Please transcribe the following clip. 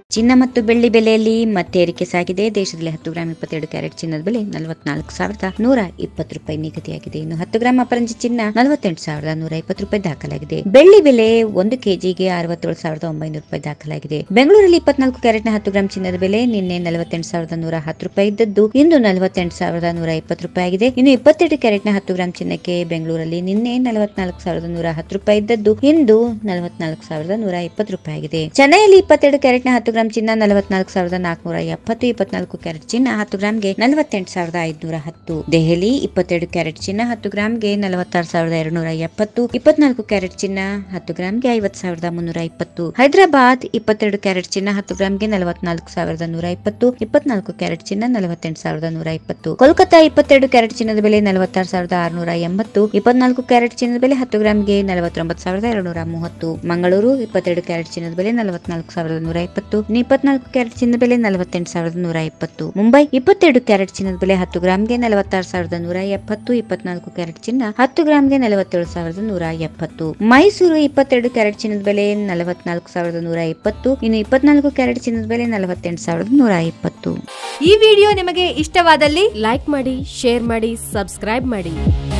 ಚಿನ್ನ ಮತ್ತು ಬೆಳ್ಳಿ ಬೆಲೆಯಲ್ಲಿ ಮತ್ತೆ ಏರಿಕೆ ಸಾಗಿದೆ ದೇಶದಲ್ಲಿ ಹತ್ತು ಗ್ರಾಂ ಇಪ್ಪತ್ತೆರಡು ಕ್ಯಾರೆಟ್ ಚಿನ್ನದ ಬೆಲೆ ನಲವತ್ನಾಲ್ಕು ಸಾವಿರದ ನೂರ ಇಪ್ಪತ್ತು ರೂಪಾಯಿ ನಿಗದಿಯಾಗಿದೆ ಇನ್ನು ಹತ್ತು ಗ್ರಾಂ ಅಪರಂಜಿ ಚಿನ್ನ ನಲವತ್ತೆಂಟು ಸಾವಿರದ ನೂರ ಇಪ್ಪತ್ತು ರೂಪಾಯಿ ದಾಖಲಾಗಿದೆ ಬೆಳ್ಳಿ ಬೆಲೆ ಒಂದು ಕೆಜಿಗೆ ಅರವತ್ತೇಳು ಸಾವಿರದ ಒಂಬೈನೂರು ರೂಪಾಯಿ ದಾಖಲಾಗಿದೆ ಬೆಂಗಳೂರಲ್ಲಿ ಇಪ್ಪತ್ನಾಲ್ಕು ಕ್ಯಾರೆಟ್ನ ಹತ್ತು ಗ್ರಾಂ ಚಿನ್ನದ ಬೆಲೆ ನಿನ್ನೆ ನಲವತ್ತೆಂಟು ಸಾವಿರದ ನೂರ ಹತ್ತು ರೂಪಾಯಿ ಇದ್ದದ್ದು ಇಂದು ನಲವತ್ತೆಂಟು ಸಾವಿರದ ನೂರ ಇಪ್ಪತ್ತು ರೂಪಾಯಿ ಆಗಿದೆ ಇನ್ನು ಇಪ್ಪತ್ತೆರಡು ಕ್ಯಾರೆಟ್ನ ಹತ್ತು ಗ್ರಾಂ ಚಿನ್ನಕ್ಕೆ ಬೆಂಗಳೂರಲ್ಲಿ ನಿನ್ನೆ ನಲವತ್ನಾಲ್ಕು ಸಾವಿರದ ನೂರ ಹತ್ತು ರೂಪಾಯಿ ಇದ್ದದ್ದು ಇಂದು ನಲವತ್ನಾಲ್ಕು ಸಾವಿರದ ನೂರ ಇಪ್ಪತ್ತು ರೂಪಾಯಿ ಆಗಿದೆ ಚೆನ್ನೈಯಲ್ಲಿ ಇಪ್ಪತ್ತೆರಡು ಕ್ಯಾರೆಟ್ನ ಹತ್ತು ಗ್ರಾಂ ಚಿನ್ನ ನಲವತ್ನಾಲ್ಕು ಸಾವಿರದ ನಾಲ್ಕುನೂರ ಎಪ್ಪತ್ತು ಇಪ್ಪತ್ನಾಲ್ಕು ಕ್ಯಾರೆಟ್ ಚಿನ್ನ ಹತ್ತು ಗ್ರಾಂಗೆ ನಲವತ್ತೆಂಟು ಸಾವಿರದ ಐದುನೂರ ಹತ್ತು ದೆಹಲಿ ಇಪ್ಪತ್ತೆರಡು ಕ್ಯಾರೆಟ್ ಚಿನ್ನ ಹತ್ತು ಗ್ರಾಂಗೆ ನಲವತ್ತಾರು ಸಾವಿರದ ಎರಡುನೂರ ಎಪ್ಪತ್ತು ಇಪ್ಪತ್ನಾಲ್ಕು ಕ್ಯಾರೆಟ್ ಚಿನ್ನ ಹತ್ತು ಗ್ರಾಂಗೆ ಐವತ್ತು ಸಾವಿರದ ಮುನ್ನೂರ ಇಪ್ಪತ್ತು ಹೈದರಾಬಾದ್ ಇಪ್ಪತ್ತೆರಡು ಕ್ಯಾರೆಟ್ ಚಿನ್ನ ಹತ್ತು ಗ್ರಾಂಗೆ ನಲವತ್ನಾಲ್ಕು ಸಾವಿರದ ನೂರ ಇಪ್ಪತ್ತು ಇಪ್ಪತ್ನಾಲ್ಕು ಕ್ಯಾರೆಟ್ ಚಿನ್ನ ನಲವತ್ತೆಂಟು ಸಾವಿರದ ನೂರ ಇಪ್ಪತ್ತು ಕೋಲ್ಕತ್ತಾ ಇಪ್ಪತ್ತೆರಡು ಕ್ಯಾರೆಟ್ ಚಿನ್ನದ ಬೆಲೆ ನಲವತ್ತಾರು ಸಾವಿರದ ಆರುನೂರ ಎಂಬತ್ತು ಇಪ್ಪತ್ನಾಲ್ಕು ಕ್ಯಾರೆಟ್ ಚಿನ್ನದ ಬೆಲೆ ಹತ್ತು ಗ್ರಾಂಗೆ ನಲವತ್ತೊಂಬತ್ತು ಸಾವಿರದ ಎರಡುನೂರ ಮೂವತ್ತು ಮಂಗಳೂರು ಇಪ್ಪತ್ತೆರಡು ಕ್ಯಾರೆಟ್ ಚಿನ್ನದ ಬೆಲೆ ನಲವತ್ನಾಲ್ಕು ಸಾವಿರದ ನೂರ ಇಪ್ಪತ್ತು ಇನ್ನು ಇಪ್ಪತ್ನಾಲ್ಕು ಕ್ಯಾರೆಟ್ ಚಿನ್ನದ ಬೆಲೆ ನಲವತ್ತೆಂಟು ಸಾವಿರದ ನೂರ ಇಪ್ಪತ್ತು ಮುಂಬೈ ಇಪ್ಪತ್ತೆರಡು ಕ್ಯಾರೆಟ್ ಚಿನ್ನದ ಬೆಲೆ ಹತ್ತು ಗ್ರಾಂಗೆ ನಲವತ್ತಾರು ಸಾವಿರದ ನೂರ ಎಪ್ಪತ್ತು ಇಪ್ಪತ್ನಾಲ್ಕು ಕ್ಯಾರೆಟ್ ಚಿನ್ನ ಹತ್ತು ಗ್ರಾಂಗೆ ನಲವತ್ತೇಳು ಸಾವಿರದ ನೂರ ಎಪ್ಪತ್ತು ಮೈಸೂರು ಇಪ್ಪತ್ತೆರಡು ಕ್ಯಾರೆಟ್ ಚಿನ್ನದ ಬೆಲೆ ನಲವತ್ನಾಲ್ಕು ಸಾವಿರದ ನೂರ ಇಪ್ಪತ್ತು ಇನ್ನು ಇಪ್ಪತ್ನಾಲ್ಕು ಕ್ಯಾರೆಟ್ ಚಿನ್ನದ ಬೆಲೆ ನಲವತ್ತೆಂಟು ಸಾವಿರದ ನೂರ ಇಪ್ಪತ್ತು ಈ ವಿಡಿಯೋ ನಿಮಗೆ ಇಷ್ಟವಾದಲ್ಲಿ ಲೈಕ್ ಮಾಡಿ ಶೇರ್ ಮಾಡಿ ಸಬ್ಸ್ಕ್ರೈಬ್ ಮಾಡಿ